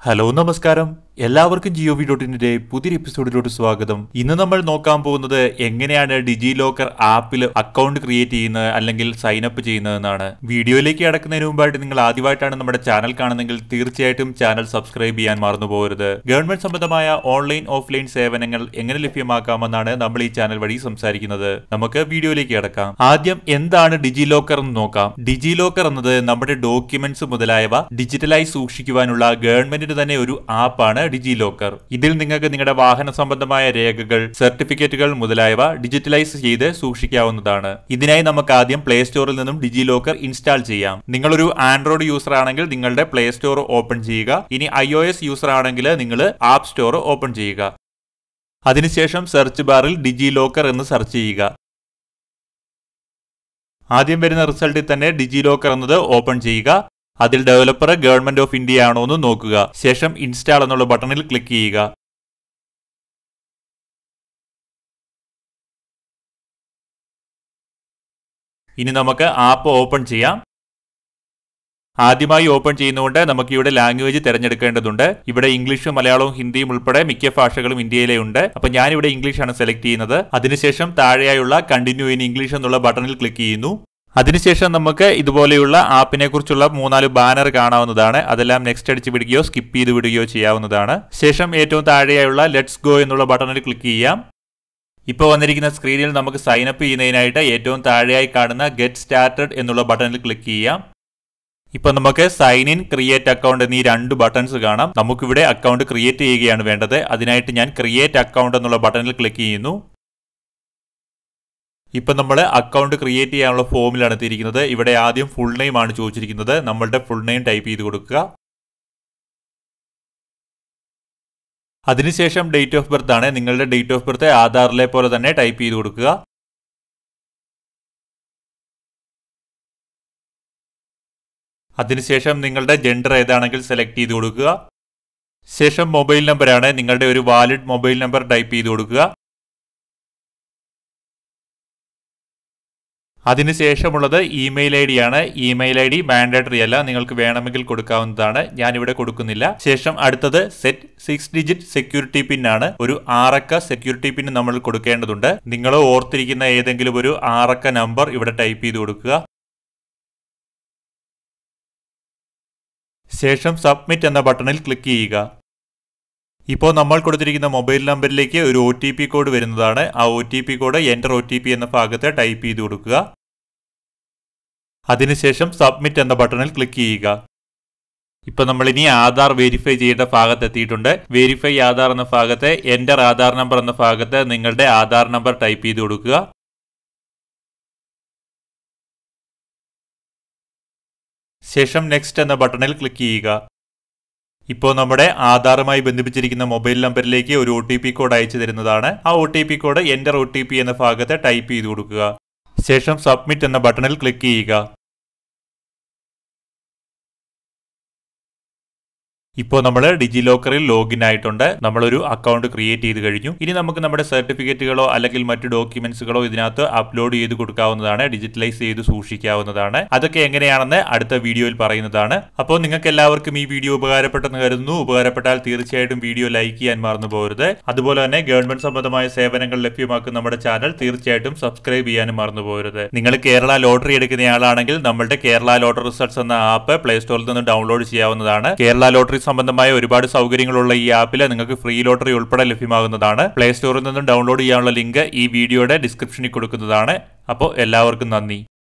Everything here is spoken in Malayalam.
ഹലോ നമസ്കാരം എല്ലാവർക്കും ജിയോ വി ഡോട്ട് ഇന്നിന്റെ പുതിയൊരു എപ്പിസോഡിലോട്ട് സ്വാഗതം ഇന്ന് നമ്മൾ നോക്കാൻ പോകുന്നത് എങ്ങനെയാണ് ഡിജി ലോക്കർ ആപ്പിൽ അക്കൗണ്ട് ക്രിയേറ്റ് ചെയ്യുന്നത് അല്ലെങ്കിൽ സൈൻ അപ്പ് ചെയ്യുന്നതെന്നാണ് വീഡിയോയിലേക്ക് കടക്കുന്നതിന് മുമ്പായിട്ട് നിങ്ങൾ ആദ്യമായിട്ടാണ് നമ്മുടെ ചാനൽ കാണുന്നതെങ്കിൽ തീർച്ചയായിട്ടും ചാനൽ സബ്സ്ക്രൈബ് ചെയ്യാൻ മറന്നു പോകരുത് ഗവൺമെന്റ് സംബന്ധമായ ഓൺലൈൻ ഓഫ്ലൈൻ സേവനങ്ങൾ എങ്ങനെ ലഭ്യമാക്കാമെന്നാണ് നമ്മൾ ഈ ചാനൽ വഴി സംസാരിക്കുന്നത് നമുക്ക് വീഡിയോയിലേക്ക് കിടക്കാം ആദ്യം എന്താണ് ഡിജി ലോക്കർ എന്ന് നോക്കാം ഡിജി ലോക്കർ എന്നത് നമ്മുടെ ഡോക്യുമെന്റ്സ് മുതലായവ ഡിജിറ്റലായി സൂക്ഷിക്കുവാനുള്ള ഗവൺമെന്റിന്റെ തന്നെ ഒരു ആപ്പാണ് ഡിജി ലോക്കർ ഇതിൽ നിങ്ങൾക്ക് നിങ്ങളുടെ വാഹന സംബന്ധമായ രേഖകൾ സർട്ടിഫിക്കറ്റുകൾ മുതലായവ ഡിജിറ്റലൈസ് ചെയ്ത് സൂക്ഷിക്കാവുന്നതാണ് ഇതിനായി നമുക്ക് ആദ്യം പ്ലേ സ്റ്റോറിൽ നിന്നും ഡിജി ലോക്കർ ഇൻസ്റ്റാൾ ചെയ്യാം നിങ്ങളൊരു ആൻഡ്രോയിഡ് യൂസർ ആണെങ്കിൽ നിങ്ങളുടെ പ്ലേ സ്റ്റോർ ഓപ്പൺ ചെയ്യുക ഇനി ഐ ഒ എസ് യൂസർ ആണെങ്കിൽ നിങ്ങൾ ആപ്പ് സ്റ്റോർ ഓപ്പൺ ചെയ്യുക അതിനുശേഷം സെർച്ച് ബാറിൽ ഡിജി ലോക്കർ എന്ന് സെർച്ച് ചെയ്യുക ആദ്യം വരുന്ന റിസൾട്ടിൽ തന്നെ ഡിജി ലോക്കർ എന്നത് ഓപ്പൺ ചെയ്യുക അതിൽ ഡെവലപ്പർ ഗവൺമെന്റ് ഓഫ് ഇന്ത്യ ആണോ എന്ന് നോക്കുക ശേഷം ഇൻസ്റ്റാൾ എന്നുള്ള ബട്ടണിൽ ക്ലിക്ക് ചെയ്യുക ഇനി നമുക്ക് ആപ്പ് ഓപ്പൺ ചെയ്യാം ആദ്യമായി ഓപ്പൺ ചെയ്യുന്നതുകൊണ്ട് നമുക്ക് ഇവിടെ ലാംഗ്വേജ് തിരഞ്ഞെടുക്കേണ്ടതുണ്ട് ഇവിടെ ഇംഗ്ലീഷും മലയാളവും ഹിന്ദിയും ഉൾപ്പെടെ മിക്ക ഭാഷകളും ഇന്ത്യയിലെ ഉണ്ട് അപ്പൊ ഞാൻ ഇവിടെ ഇംഗ്ലീഷാണ് സെലക്ട് ചെയ്യുന്നത് അതിനുശേഷം താഴെയായുള്ള കണ്ടിന്യൂ ഇൻ ഇംഗ്ലീഷ് എന്നുള്ള ബട്ടണിൽ ക്ലിക്ക് ചെയ്യുന്നു അതിനുശേഷം നമുക്ക് ഇതുപോലെയുള്ള ആപ്പിനെ കുറിച്ചുള്ള മൂന്നാല് ബാനർ കാണാവുന്നതാണ് അതെല്ലാം നെക്സ്റ്റ് അടിച്ച് വിടുകയോ സ്കിപ്പ് ചെയ്ത് വിടുകയോ ചെയ്യാവുന്നതാണ് ശേഷം ഏറ്റവും താഴെയായുള്ള ലെറ്റ്സ് ഗോ എന്നുള്ള ബട്ടണിൽ ക്ലിക്ക് ചെയ്യാം ഇപ്പോൾ വന്നിരിക്കുന്ന സ്ക്രീനിൽ നമുക്ക് സൈൻ അപ്പ് ചെയ്യുന്നതിനായിട്ട് ഏറ്റവും താഴെയായി കാണുന്ന ഗെറ്റ് സ്റ്റാർട്ടഡ് എന്നുള്ള ബട്ടണിൽ ക്ലിക്ക് ചെയ്യാം ഇപ്പൊ നമുക്ക് സൈൻ ഇൻ ക്രിയേറ്റ് അക്കൗണ്ട് എന്നീ രണ്ട് ബട്ടൺസ് കാണാം നമുക്കിവിടെ അക്കൗണ്ട് ക്രിയേറ്റ് ചെയ്യുകയാണ് വേണ്ടത് അതിനായിട്ട് ഞാൻ ക്രിയേറ്റ് അക്കൗണ്ട് എന്നുള്ള ബട്ടണിൽ ക്ലിക്ക് ചെയ്യുന്നു ഇപ്പൊ നമ്മൾ അക്കൗണ്ട് ക്രിയേറ്റ് ചെയ്യാനുള്ള ഫോമിലാണ് എത്തിയിരിക്കുന്നത് ഇവിടെ ആദ്യം ഫുൾ നെയിം ആണ് ചോദിച്ചിരിക്കുന്നത് നമ്മളുടെ ഫുൾ നെയിം ടൈപ്പ് ചെയ്ത് കൊടുക്കുക അതിനുശേഷം ഡേറ്റ് ഓഫ് ബർത്ത് ആണ് നിങ്ങളുടെ ഡേറ്റ് ഓഫ് ബർത്ത് ആധാറിലെ പോലെ തന്നെ ടൈപ്പ് ചെയ്ത് കൊടുക്കുക അതിനുശേഷം നിങ്ങളുടെ ജെൻഡർ ഏതാണെങ്കിൽ സെലക്ട് ചെയ്ത് കൊടുക്കുക ശേഷം മൊബൈൽ നമ്പറാണ് നിങ്ങളുടെ ഒരു വാലിഡ് മൊബൈൽ നമ്പർ ടൈപ്പ് ചെയ്ത് കൊടുക്കുക അതിനുശേഷമുള്ളത് ഇമെയിൽ ഐ ഡി ആണ് ഇമെയിൽ ഐ ഡി മാൻഡേറ്ററി അല്ല നിങ്ങൾക്ക് വേണമെങ്കിൽ കൊടുക്കാവുന്നതാണ് ഞാനിവിടെ കൊടുക്കുന്നില്ല ശേഷം അടുത്തത് set six digit security pin ആണ് ഒരു ആറക്ക സെക്യൂരിറ്റി പിൻ നമ്മൾ കൊടുക്കേണ്ടതുണ്ട് നിങ്ങൾ ഓർത്തിരിക്കുന്ന ഏതെങ്കിലും ഒരു ആറക്ക നമ്പർ ഇവിടെ ടൈപ്പ് ചെയ്ത് കൊടുക്കുക ശേഷം സബ്മിറ്റ് എന്ന ബട്ടണിൽ ക്ലിക്ക് ചെയ്യുക ഇപ്പോൾ നമ്മൾ കൊടുത്തിരിക്കുന്ന മൊബൈൽ നമ്പറിലേക്ക് ഒരു ഒ ടി പി കോഡ് വരുന്നതാണ് ആ O T P code enter O T P എന്ന ഭാഗത്ത് ടൈപ്പ് ചെയ്ത് കൊടുക്കുക അതിനുശേഷം സബ്മിറ്റ് എന്ന ബട്ടണിൽ ക്ലിക്ക് ചെയ്യുക ഇപ്പൊ നമ്മൾ ഇനി ആധാർ വെരിഫൈ ചെയ്യേണ്ട ഭാഗത്ത് എത്തിയിട്ടുണ്ട് വെരിഫൈ ആധാർ എന്ന ഭാഗത്ത് എൻ്റർ ആധാർ നമ്പർ എന്ന ഭാഗത്ത് നിങ്ങളുടെ ആധാർ നമ്പർ ടൈപ്പ് ചെയ്ത് കൊടുക്കുക ശേഷം നെക്സ്റ്റ് എന്ന ബട്ടണിൽ ക്ലിക്ക് ചെയ്യുക ഇപ്പോൾ നമ്മുടെ ആധാറുമായി ബന്ധിപ്പിച്ചിരിക്കുന്ന മൊബൈൽ നമ്പറിലേക്ക് ഒരു ഒ ടി പി കോഡ് അയച്ചു തരുന്നതാണ് ആ O T P code enter O T P എന്ന ഭാഗത്ത് ടൈപ്പ് ചെയ്ത് കൊടുക്കുക ശേഷം സബ്മിറ്റ് എന്ന ബട്ടണിൽ ക്ലിക്ക് ചെയ്യുക ഇപ്പോൾ നമ്മൾ ഡിജി ലോക്കറിൽ ലോഗിൻ ആയിട്ടുണ്ട് നമ്മളൊരു അക്കൗണ്ട് ക്രിയേറ്റ് ചെയ്ത് കഴിഞ്ഞു ഇനി നമുക്ക് നമ്മുടെ സർട്ടിഫിക്കറ്റുകളോ അല്ലെങ്കിൽ മറ്റു ഡോക്യുമെന്റ്സുകളോ ഇതിനകത്ത് അപ്ലോഡ് ചെയ്ത് കൊടുക്കാവുന്നതാണ് ഡിജിറ്റലൈസ് ചെയ്ത് സൂക്ഷിക്കാവുന്നതാണ് അതൊക്കെ എങ്ങനെയാണെന്ന് അടുത്ത വീഡിയോയിൽ പറയുന്നതാണ് അപ്പോൾ നിങ്ങൾക്ക് എല്ലാവർക്കും ഈ വീഡിയോ ഉപകാരപ്പെട്ടെന്ന് കരുതുന്നു ഉപകാരപ്പെട്ടാൽ തീർച്ചയായിട്ടും വീഡിയോ ലൈക്ക് ചെയ്യാൻ മറന്നു പോകരുത് അതുപോലെ തന്നെ ഗവൺമെന്റ് സംബന്ധമായ സേവനങ്ങൾ ലഭ്യമാക്കുന്ന നമ്മുടെ ചാനൽ തീർച്ചയായിട്ടും സബ്സ്ക്രൈബ് ചെയ്യാനും മറന്നു പോകരുത് നിങ്ങൾ കേരള ലോട്ടറി എടുക്കുന്നയാളാണെങ്കിൽ നമ്മളുടെ കേരള ലോട്ടറി റിസൾട്ട്സ് എന്ന ആപ്പ് പ്ലേ സ്റ്റോറിൽ നിന്ന് ഡൗൺലോഡ് ചെയ്യാവുന്നതാണ് കേരള ലോട്ടറി സംബന്ധമായ ഒരുപാട് സൗകര്യങ്ങളുള്ള ഈ ആപ്പിൽ നിങ്ങൾക്ക് ഫ്രീ ലോട്ടറി ഉൾപ്പെടെ ലഭ്യമാകുന്നതാണ് പ്ലേ സ്റ്റോറിൽ നിന്നും ഡൗൺലോഡ് ചെയ്യാനുള്ള ലിങ്ക് ഈ വീഡിയോയുടെ ഡിസ്ക്രിപ്ഷനിൽ കൊടുക്കുന്നതാണ് അപ്പോൾ എല്ലാവർക്കും നന്ദി